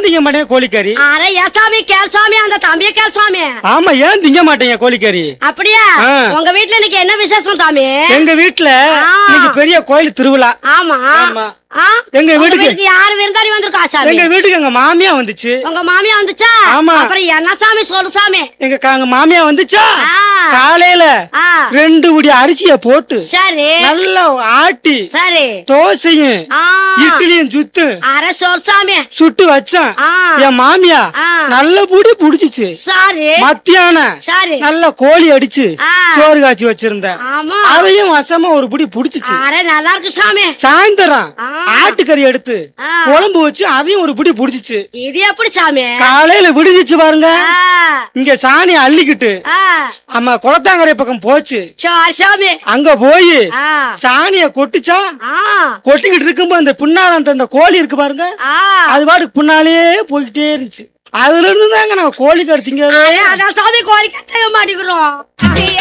திங்க மாட்டேங்க கோழிக்கறி அட ஏன் சாமி கேள் சுவாமி அந்த தம்பிய கேள் சுவாமி ஆமா ஏன் திங்க மாட்டேங்க கோழிக்கறி அப்படியா ஆ. உங்க வீட்ல இன்னைக்கு என்ன விசேஷம் சாமி எங்க வீட்டுல ஆ. இன்னைக்கு பெரிய கோயில் திருவிழா ஆமா ஆமா. ஆ? எங்க உங்க வீட்டுக்கு- வீட்டுக்கு யாரு விருந்தாடி வந்திருக்கா சாமி எங்க வீட்டுக்கு எங்க மாமியா வந்துச்சு உங்க மாமியா வந்துச்சா ஆமா. அப்புறம் என்ன சாமி சொல்லு சாமி எங்க க- எங்க மாமியா வந்துச்சா ஆ. காலையில ஆ. ரெண்டு உடி அரிசிய போட்டு சரி நல்லா ஆட்டி சரி தோசையும் ஆ. இட்லியும் சுத்து அட சொல் சாமி சுட்டு வச்சேன் ஆ. என் மாமியா ஆ. நல்ல புடி புடிச்சிச்சு சரி மத்தியானம் சரி நல்ல கோழி அடிச்சு ஆ. சோறு காய்ச்சி வச்சிருந்தேன் ஆமா அதையும் வசமா ஒரு புடி புடிச்சிச்சு அட நல்லா இருக்கு சாமி சாயந்தரம் ஆ. ஆட்டுக்கறி எடுத்து ஆ. குழம்பு வச்சு அதையும் ஒரு புடி புடிச்சிச்சு இது எப்படி சாமி காலையில விடுதிச்சு பாருங்க ஆ. இங்க சாணி அள்ளிக்கிட்டு ஆ. ஆமா குளத்தாங்கரை பக்கம் போச்சு சரி சாமி அங்க போய் ஆ. சாணிய கொட்டுச்சா ஆ. கொட்டிக்கிட்டு இருக்கும்போது அந்த பின்னால அந்த அந்த கோழி இருக்கு பாருங்க ஆ. அது பாட்டுக்கு பின்னாலேயே போய்கிட்டே இருந்துச்சு அதுல இருந்து தாங்க நான் கோழி கருத்திங்க அட, அதான் சாமி கோரிக்கை செய்ய மாட்டேங்கிறோம்